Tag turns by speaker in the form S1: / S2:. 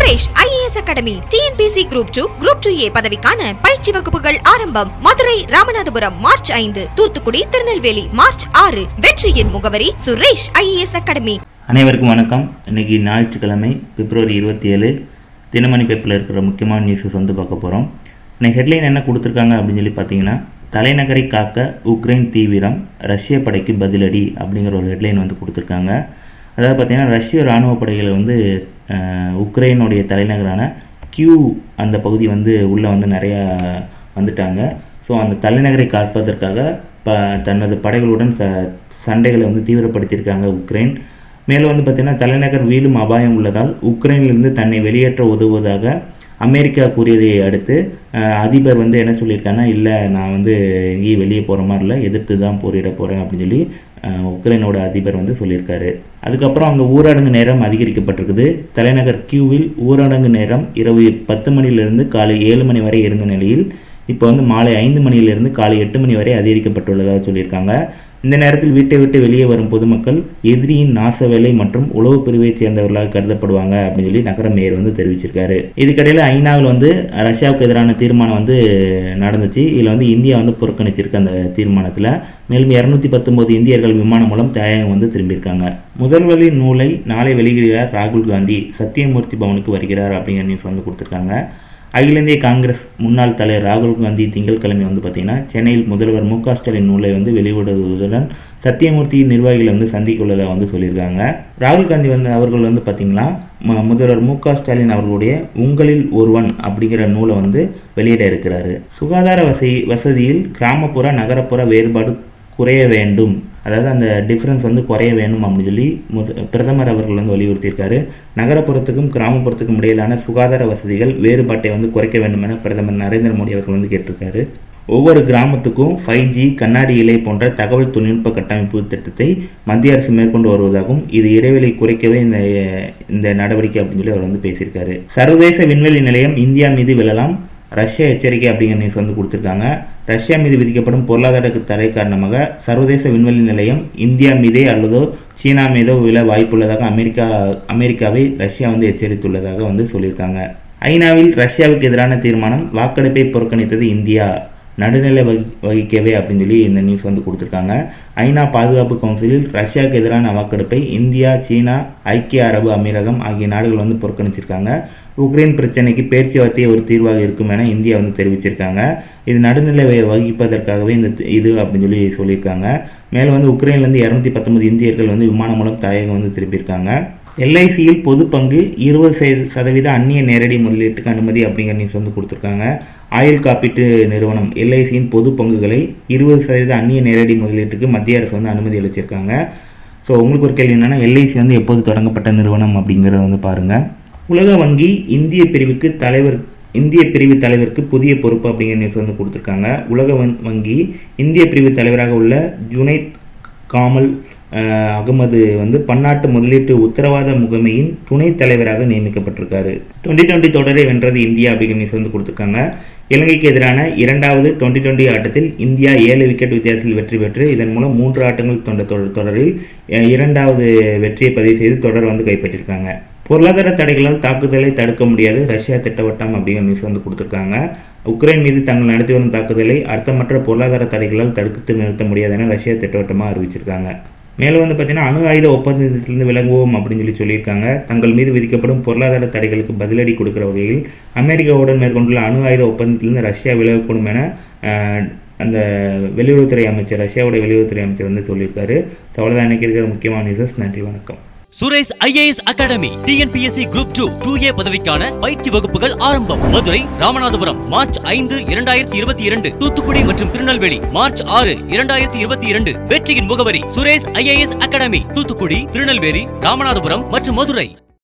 S1: Suresh IAS academy TNPSC group two group two A பதவிக்கான பயிற்சி வகுப்புகள் ஆரம்பம் மதுரை ராமநாதபுரம் மார்ச் ஐந்து தூத்துக்குடி திருநெல்வேலி மார்ச் ஆறு வெற்றியின் முகவரி சுரேஷ் ஐஏஎஸ் அகாடமி
S2: அனைவருக்கும் வணக்கம் இன்னைக்கு ஞாயிற்றுக்கிழமை பிப்ரவரி இருபத்தி ஏழு தினமணி பேப்பரில் இருக்கிற முக்கியமான நியூஸஸ் வந்து பார்க்க போகிறோம் இன்னைக்கு ஹெட்லைன் என்ன கொடுத்துருக்காங்க அப்படின்னு சொல்லி பார்த்தீங்கன்னா தலைநகரை காக்க உக்ரைன் தீவிரம் ரஷ்ய படைக்கு பதிலடி அப்படிங்கிற ஒரு ஹெட்லைன் வந்து கொடுத்துருக்காங்க அதாவது பார்த்தீங்கன்னா ரஷ்ய இராணுவ படைகள் வந்து அஹ், உக்ரைனுடைய தலைநகரான கியூ அந்த பகுதி வந்து உள்ளே வந்து நிறையா வந்துட்டாங்க ஸோ அந்த தலைநகரை காப்பதற்காக ப தனது படைகளுடன் ச சண்டைகளை வந்து தீவிரப்படுத்தியிருக்காங்க உக்ரைன் மேலும் வந்து பார்த்திங்கன்னா தலைநகர் வீழும் அபாயம் உள்ளதால் உக்ரைனிலிருந்து தன்னை வெளியேற்ற உதவுவதாக அமெரிக்கா கூறியதை அடுத்து அஹ், அதிபர் வந்து என்ன சொல்லியிருக்காங்கன்னா இல்லை நான் வந்து எங்கேயும் வெளியே போகிற மாதிரி இல்லை எதிர்த்து தான் போரிட போகிறேன் அப்படின்னு சொல்லி அஹ், உக்ரைனோட அதிபர் வந்து சொல்லியிருக்காரு அதுக்கப்புறம் அங்கே ஊரடங்கு நேரம் அதிகரிக்கப்பட்டிருக்குது தலைநகர் கியூவில் ஊரடங்கு நேரம் இரவு பத்து மணியிலிருந்து காலை ஏழு மணி வரை இருந்த நிலையில் இப்போ வந்து மாலை ஐந்து மணியிலிருந்து காலை எட்டு மணி வரை அதிகரிக்கப்பட்டுள்ளதாக சொல்லியிருக்காங்க இந்த நேரத்தில் வீட்டை விட்டு வெளியே வரும் பொதுமக்கள் எதிரியின் நாச வேலை மற்றும் உளவு பிரிவைச் சேர்ந்தவர்களாக கருதப்படுவாங்க அப்படின்னு சொல்லி நகர மேயர் வந்து தெரிவிச்சிருக்காரு இதுக்கிடையில் ஐநாவில் வந்து ரஷ்யாவுக்கு எதிரான தீர்மானம் வந்து நடந்துச்சு இதில் வந்து இந்தியா வந்து புறக்கணிச்சிருக்கு அந்த தீர்மானத்தில் மேலும் இரநூத்தி பத்தொன்பது இந்தியர்கள் விமானம் மூலம் தாயகம் வந்து திரும்பியிருக்காங்க முதல்வழி நூலை நாளை வெளியிடுகிறார் ராகுல் காந்தி சத்தியமூர்த்தி பவனுக்கு வருகிறார் அப்படிங்கிற நியூஸ் வந்து கொடுத்துருக்காங்க அகில இந்திய காங்கிரஸ் முன்னாள் தலைவர் ராகுல் காந்தி திங்கட்கிழமை வந்து பார்த்தீங்கன்னா சென்னையில் முதல்வர் மு க ஸ்டாலின் நூலை வந்து வெளியிடுவதுடன் சத்தியமூர்த்தி நிர்வாகிகளை வந்து சந்திக்க உள்ளதாக வந்து சொல்லியிருக்காங்க ராகுல் காந்தி வந்து அவர்கள் வந்து பார்த்தீங்கன்னா ம- முதல்வர் மு க ஸ்டாலின் அவர்களுடைய உங்களில் ஒருவன் அப்படிங்கிற நூலை வந்து வெளியிட இருக்கிறாரு சுகாதார வசதி வசதியில் கிராமப்புற நகரப்புற வேறுபாடு குறைய வேண்டும் அதாவது அந்த டிஃப்ரென்ஸ் வந்து குறைய வேணும் அப்படின்னு சொல்லி முத பிரதமர் அவர்கள் வந்து வலியுறுத்தியிருக்காரு நகரப்புறத்துக்கும் கிராமப்புறத்துக்கும் இடையிலான சுகாதார வசதிகள் வேறுபாட்டை வந்து குறைக்க வேண்டும் என பிரதமர் நரேந்திர மோடி அவர்கள் வந்து கேட்டிருக்காரு ஒவ்வொரு கிராமத்துக்கும் ஃபைவ் ஜி கண்ணாடி இலை போன்ற தகவல் தொழில்நுட்ப கட்டமைப்பு திட்டத்தை மத்திய அரசு மேற்கொண்டு வருவதாகவும் இது இடைவெளி குறைக்கவே இந்த இந்த நடவடிக்கை அப்படின்னு சொல்லி அவர் வந்து பேசியிருக்காரு சர்வதேச விண்வெளி நிலையம் இந்தியா மீது விழலாம் ரஷ்யா எச்சரிக்கை அப்படிங்கிற நியூஸ் வந்து கொடுத்துருக்காங்க ரஷ்யா மீது விதிக்கப்படும் பொருளாதார தடை காரணமாக சர்வதேச விண்வெளி நிலையம் இந்தியா மீதே அல்லதோ சீனா மீதோ விழ வாய்ப்புள்ளதாக அமெரிக்கா அமெரிக்காவை ரஷ்யா வந்து எச்சரித்துள்ளதாக வந்து சொல்லியிருக்காங்க ஐநாவில் ரஷ்யாவுக்கு எதிரான தீர்மானம் வாக்கெடுப்பை புறக்கணித்தது இந்தியா நடுநிலை வகி வகிக்கவே அப்படின்னு சொல்லி இந்த நியூஸ் வந்து கொடுத்துருக்காங்க ஐநா பாதுகாப்பு கவுன்சிலில் ரஷ்யாவுக்கு எதிரான வாக்கெடுப்பை இந்தியா சீனா ஐக்கிய அரபு அமீரகம் ஆகிய நாடுகள் வந்து புறக்கணிச்சிருக்காங்க உக்ரைன் பிரச்சனைக்கு பேச்சுவார்த்தையே ஒரு தீர்வாக இருக்கும் என இந்தியா வந்து தெரிவிச்சிருக்காங்க இது நடுநிலை வ- வகிப்பதற்காகவே இந்த தி- இது அப்படின்னு சொல்லி சொல்லியிருக்காங்க மேலும் வந்து உக்ரைன்லேருந்து இரநூத்தி பத்தொன்பது இந்தியர்கள் வந்து விமானம் மூலம் தாயகம் வந்து திரும்பியிருக்காங்க எல்ஐசியில் பொது பங்கு இருபது சத- சதவீத அந்நிய நேரடி முதலீட்டுக்கு அனுமதி அப்படிங்கிற நியூஸ் வந்து கொடுத்துருக்காங்க ஆயுள் காப்பீட்டு நிறுவனம் எல்ஐசியின் பொது பங்குகளை இருபது சதவீத அந்நிய நேரடி முதலீட்டுக்கு மத்திய அரசு வந்து அனுமதி அளிச்சிருக்காங்க ஸோ உங்களுக்கு ஒரு கேள்வி என்னென்னா எல்ஐசி வந்து எப்போது தொடங்கப்பட்ட நிறுவனம் அப்படிங்கிறத வந்து பாருங்கள் உலக வங்கி இந்திய பிரிவுக்கு தலைவர் இந்திய பிரிவு தலைவருக்கு புதிய பொறுப்பு அப்படிங்கிற நியூஸ் வந்து கொடுத்துருக்காங்க உலக வங்- வங்கி இந்திய பிரிவு தலைவராக உள்ள ஜுனைத் காமல் அஹ், அகமது வந்து பன்னாட்டு முதலீட்டு உத்தரவாத முகமையின் துணைத் தலைவராக நியமிக்கப்பட்டிருக்காரு டுவெண்ட்டி டுவெண்ட்டி தொடரை வென்றது இந்தியா அப்படிங்கிற நியூஸ் வந்து கொடுத்துருக்காங்க இலங்கைக்கு எதிரான இரண்டாவது டுவெண்ட்டி டுவெண்ட்டி ஆட்டத்தில் இந்தியா ஏழு விக்கெட் வித்தியாசத்தில் வெற்றி பெற்று இதன் மூலம் மூன்று ஆட்டங்கள் கொண்ட தொடர் தொடரில் அஹ், இரண்டாவது வெற்றியை பதிவு செய்து தொடர் வந்து கைப்பற்றியிருக்காங்க பொருளாதார தடைகளால் தாக்குதலை தடுக்க முடியாது ரஷ்யா திட்டவட்டம் அப்படிங்கிற நியூஸ் வந்து கொடுத்துருக்காங்க உக்ரைன் மீது தாங்கள் நடத்தி வரும் தாக்குதலை அர்த்தமற்ற பொருளாதார தடைகளால் தடுத்து நிறுத்த முடியாது என ரஷ்யா திட்டவட்டமாக அறிவிச்சிருக்காங்க மேலும் வந்து பார்த்தீங்கன்னா அணு ஆயுத ஒப்பந்தத்திலிருந்து விலகுவோம் அப்படின்னு சொல்லி சொல்லியிருக்காங்க தங்கள் மீது விதிக்கப்படும் பொருளாதார தடைகளுக்கு பதிலடி கொடுக்கிற வகையில் அமெரிக்காவுடன் மேற்கொண்டுள்ள அணு ஆயுத ஒப்பந்தத்திலிருந்து ரஷ்யா விலகக்கூடும் என அஹ், அந்த வெளியுறவுத்துறை அமைச்சர் ரஷ்யாவுடைய வெளியுறவுத்துறை அமைச்சர் வந்து சொல்லியிருக்காரு ஸோ அவ்வளோதான் இன்னைக்கு இருக்கிற முக்கியமான நியூஸஸ் நன்றி வணக்கம்
S3: Suresh IAS academy TNPSC group two two A பதவிக்கான பயிற்சி வகுப்புகள் ஆரம்பம் மதுரை ராமநாதபுரம் மார்ச் ஐந்து இரண்டாயிரத்தி இருபத்தி இரண்டு தூத்துக்குடி மற்றும் திருநெல்வேலி மார்ச் ஆறு இரண்டாயிரத்தி இருபத்தி இரண்டு வெற்றியின் முகவரி சுரேஷ் ஐஏஎஸ் அகாடமி தூத்துக்குடி திருநெல்வேலி ராமநாதபுரம் மற்றும் மதுரை